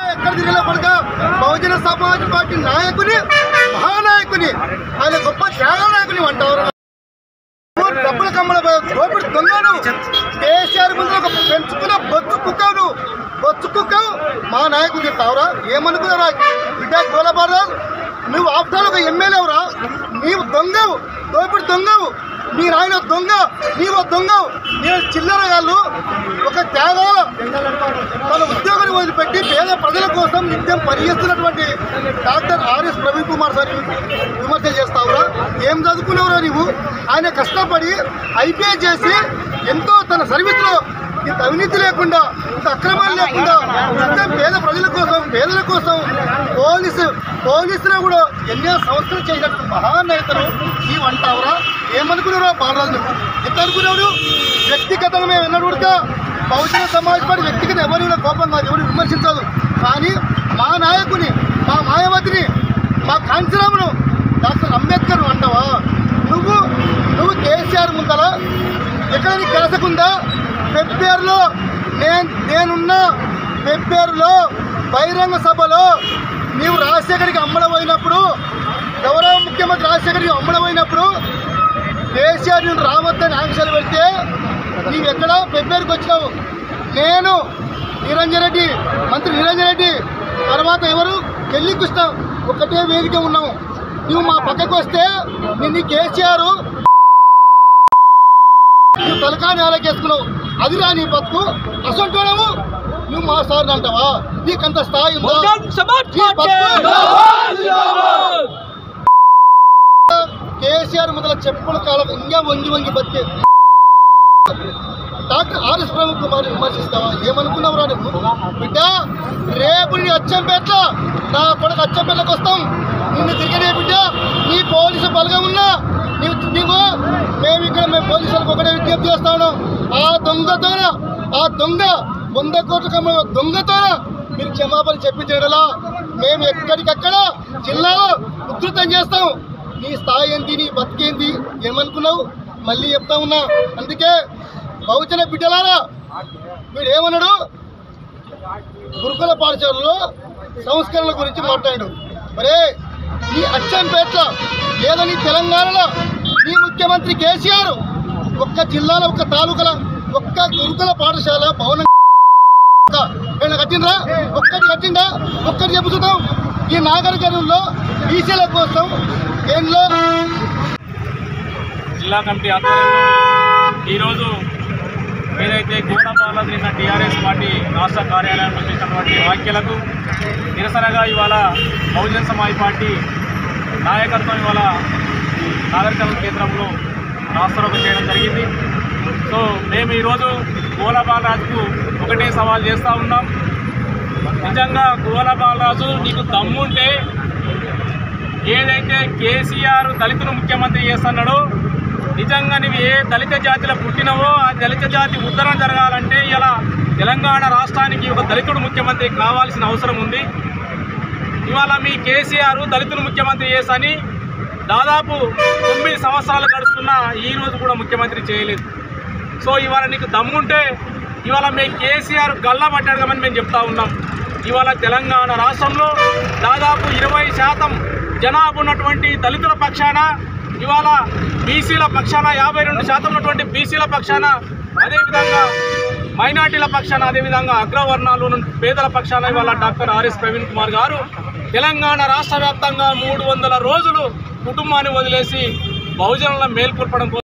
ఎక్కడ తిరిగినా కొడుక బహుజన సమాజ్ పార్టీ నాయకుని మహానాయకుని ఆయన గొప్ప త్యాగ నాయకుని అంటారు డబ్బుల కమ్మల దోపిడి దొంగను కేసీఆర్ ముందు ఒక పెంచుకున్న బొత్తు కుక్కను బొత్తు కుక్కవు మా నాయకుడు చెప్తావురా ఏమనుకున్నారా బిడ్డ గోలబారా నువ్వు ఆఫ్టర్ ఒక ఎమ్మెల్యేవురా నీవు దొంగవు దోపిడి దొంగవు మీ నాయన దొంగ నీవు దొంగవు నేను చిల్లర గాళ్ళు ఒక త్యాగాల తన ఉద్యోగాన్ని వదిలిపెట్టి పేద ప్రజల కోసం నిత్యం పనిచేస్తున్నటువంటి doctor RS Praveen Kumar sir విమర్శలు చేస్తావురా ఏం చదువుకున్నావురా నీవు ఆయన కష్టపడి ఐపీఐ చేసి ఎంతో తన సర్వీస్లో ఇంత అవినీతి లేకుండా ఇంత అక్రమాలు లేకుండా నిత్యం పేద ప్రజల కోసం పేదల కోసం పోలీసు పోలీసులు కూడా ఎన్నో సంవత్సరాలు చేసినట్టు మహానేతలు నీవు అంటావురా ఏమనుకున్నావురా బాలరాజు నువ్వు ఎంత అనుకున్నావు వ్యక్తిగతంగా మేము ఎన్నడూ కూడా బహుజన సమాజ్ పార్టీ వ్యక్తిగత ఎవరి మీద కోపం కాదు ఎవరు విమర్శించదు కానీ మా నాయకుని మా మాయావతిని మా కాంచరామును డాక్టర్ అంబేద్కర్ అంటావా నువ్వు నువ్వు కేసీఆర్ ముందర ఎక్కడ నీ కేసకుందా పెబ్బేరులో నేను నేనున్న పెబ్బేరులో బహిరంగ సభలో నీవు రాజశేఖరికి అమ్మడమైనప్పుడు గౌరవ ముఖ్యమంత్రి రాజశేఖరికి అమ్మడమైనప్పుడు కేసీఆర్ నేను రావద్దని ఆంక్షలు పెడితే నీవు ఎక్కడ పెబ్బేరుకి వచ్చినావు నేను నిరంజన్ రెడ్డి మంత్రి నిరంజన్ రెడ్డి తర్వాత ఎవరు ఢిల్లీ కృష్ణ ఒకటే వేదిక ఉన్నాము నువ్వు మా పక్కకు వస్తే నిన్ను కేసీఆర్ నువ్వు తలకాని ఆలోకేసుకున్నావు అది రా నీ బతుకు అసంటోడము నువ్వు మా సార్ అంటావా నీకంత స్థాయి ఉందా నీ బతుకు కేసీఆర్ మొదల చెప్పుల కాలం ఇంకా వంగి వంగి బతికే డాక్టర్ ఆర్ఎస్ ప్రముఖ్ కుమార్ విమర్శిస్తావా ఏమనుకున్నావురా నువ్వు బిడ్డ రేపు నీ అచ్చంపేట్ల నా కొడుకు అచ్చంపేట్లకు వస్తాం నిన్ను తిరిగినే బిడ్డ నీ పోలీసు బలగం ఉన్నా నీవు నీవు మేము ఇక్కడ మేము పోలీసులకు ఒకటే విజ్ఞప్తి చేస్తాను ఆ దొంగతోన ఆ దొంగ వంద కోట్ల కమ్మ దొంగతోన మీరు క్షమాపణ చెప్పించడలా మేము ఎక్కడికక్కడ జిల్లాలో ఉధృతం చేస్తాం నీ స్థాయి ఏంటి నీ బతికేంటి ఏమనుకున్నావు మళ్ళీ చెప్తా ఉన్నా అందుకే బహుజన బిడ్డలారా వీడు ఏమన్నాడు గురుకుల పాఠశాలలో సంస్కరణల గురించి మాట్లాడాడు మరే నీ అచ్చంపేట్ల లేదా నీ తెలంగాణలో నీ ముఖ్యమంత్రి కేసీఆర్ ఒక్క జిల్లాలో ఒక్క తాలూకాల ఒక్క గురుకుల పాఠశాల భవనం ఏమైనా కట్టిండ్రా ఒక్కటి కట్టిందా ఒక్కటి చెబుతున్నాం ఈ నాగరికరంలో బీసీల కోసం ఏంలో జిల్లా కమిటీ ఆధ్వర్యంలో ఈరోజు ఏదైతే గోడపాల నిన్న టీఆర్ఎస్ పార్టీ రాష్ట్ర కార్యాలయంలో చేసినటువంటి వ్యాఖ్యలకు నిరసనగా ఇవాళ బహుజన్ సమాజ్ పార్టీ నాయకత్వం ఇవాళ నాగరికత కేంద్రంలో రాష్ట్రోక చేయడం జరిగింది సో మేము ఈరోజు గోలబాలరాజుకు ఒకటే సవాల్ చేస్తూ ఉన్నాం నిజంగా గోలబాలరాజు నీకు దమ్ముంటే ఏదైతే కేసీఆర్ దళితులు ముఖ్యమంత్రి చేస్తున్నాడో నిజంగా నువ్వు ఏ దళిత జాతిలో పుట్టినవో ఆ దళిత జాతి ఉద్ధరణ జరగాలంటే ఇలా తెలంగాణ రాష్ట్రానికి ఒక దళితుడు ముఖ్యమంత్రి కావాల్సిన అవసరం ఉంది ఇవాళ మీ కేసీఆర్ దళితులు ముఖ్యమంత్రి చేసని దాదాపు తొమ్మిది సంవత్సరాలు గడుస్తున్నా ఈ రోజు కూడా ముఖ్యమంత్రి చేయలేదు సో ఇవాళ నీకు దమ్ముంటే ఇవాళ మేము కేసీఆర్ గల్లా పట్టాడుగామని మేము చెప్తా ఉన్నాం ఇవాళ తెలంగాణ రాష్ట్రంలో దాదాపు ఇరవై శాతం జనాభా ఉన్నటువంటి దళితుల పక్షాన ఇవాళ బీసీల పక్షాన యాభై రెండు శాతం ఉన్నటువంటి బీసీల పక్షాన అదేవిధంగా మైనార్టీల పక్షాన అదేవిధంగా అగ్రవర్ణాలు ఉన్న పేదల పక్షాన ఇవాళ డాక్టర్ ఆర్ఎస్ ప్రవీణ్ కుమార్ గారు తెలంగాణ రాష్ట్ర వ్యాప్తంగా మూడు వందల రోజులు కుటుంబాన్ని వదిలేసి బహుజనుల మేల్కొల్పడం కోసం